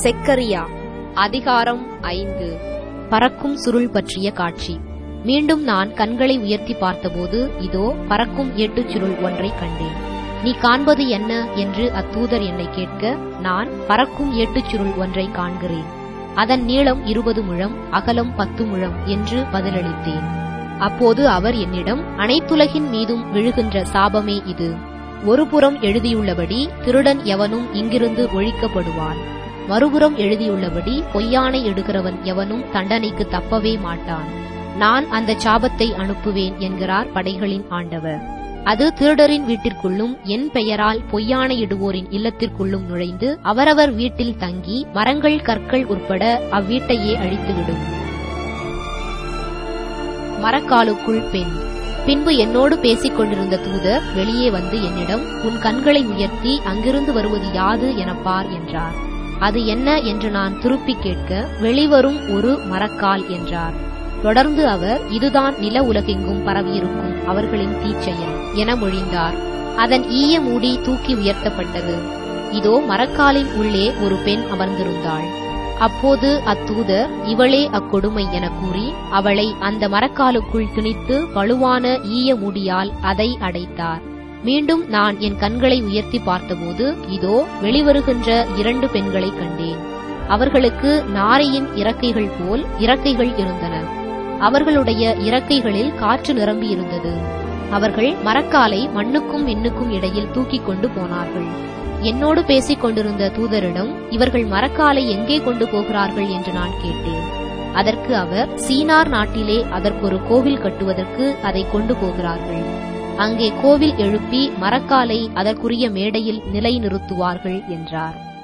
செக்கரியா அதிகாரம் ஐந்து பறக்கும் சுருள் பற்றிய காட்சி மீண்டும் நான் கண்களை உயர்த்தி பார்த்தபோது இதோ பறக்கும் எட்டுச் சுருள் ஒன்றை கண்டேன் நீ காண்பது என்ன என்று அத்தூதர் என்னை கேட்க நான் பறக்கும் எட்டுச் சுருள் ஒன்றை காண்கிறேன் அதன் நீளம் இருபது முழம் அகலம் பத்து முழம் என்று பதிலளித்தேன் அப்போது அவர் என்னிடம் அனைத்துலகின் மீதும் விழுகின்ற சாபமே இது ஒருபுறம் எழுதியுள்ளபடி திருடன் எவனும் இங்கிருந்து ஒழிக்கப்படுவான் மறுபுறம் எழுதியுள்ளபடி பொய்யானை எடுக்கிறவன் எவனும் தண்டனைக்கு தப்பவே மாட்டான் நான் அந்த சாபத்தை அனுப்புவேன் என்கிறார் படைகளின் ஆண்டவர் அது திருடரின் வீட்டிற்குள்ளும் என் பெயரால் பொய்யானை இடுவோரின் இல்லத்திற்குள்ளும் நுழைந்து அவரவர் வீட்டில் தங்கி மரங்கள் கற்கள் உட்பட அவ்வீட்டையே அழித்துவிடும் மரக்காலுக்குள் பெண் பின்பு என்னோடு பேசிக் கொண்டிருந்த தூதர் வெளியே வந்து என்னிடம் உன் கண்களை உயர்த்தி அங்கிருந்து வருவது யாது எனப் பார் என்றார் அது என்ன என்று நான் திருப்பி கேட்க வெளிவரும் ஒரு மரக்கால் என்றார் தொடர்ந்து அவர் இதுதான் நில உலகெங்கும் பரவியிருக்கும் அவர்களின் தீச்செயல் என மொழிந்தார் அதன் ஈய மூடி தூக்கி உயர்த்தப்பட்டது இதோ மரக்காலின் உள்ளே ஒரு பெண் அமர்ந்திருந்தாள் அப்போது அத்தூதர் இவளே அக்கொடுமை என கூறி அவளை அந்த மரக்காலுக்குள் திணித்து வலுவான ஈய மூடியால் அதை அடைத்தார் மீண்டும் நான் என் கண்களை உயர்த்தி பார்த்தபோது இதோ வெளிவருகின்ற இரண்டு பெண்களை கண்டேன் அவர்களுக்கு நாரையின் இறக்கைகள் போல் இறக்கைகள் இருந்தன அவர்களுடைய இறக்கைகளில் காற்று நிரம்பி இருந்தது அவர்கள் மரக்காலை மண்ணுக்கும் விண்ணுக்கும் இடையில் தூக்கிக் கொண்டு போனார்கள் என்னோடு பேசிக் கொண்டிருந்த தூதரிடம் இவர்கள் மரக்காலை எங்கே கொண்டு போகிறார்கள் என்று நான் கேட்டேன் அதற்கு அவர் சீனார் நாட்டிலே அதற்கொரு கோவில் கட்டுவதற்கு அதை கொண்டு போகிறார்கள் அங்கே கோவில் எழுப்பி மரக்காலை அதற்குரிய மேடையில் நிலைநிறுத்துவார்கள் என்றார்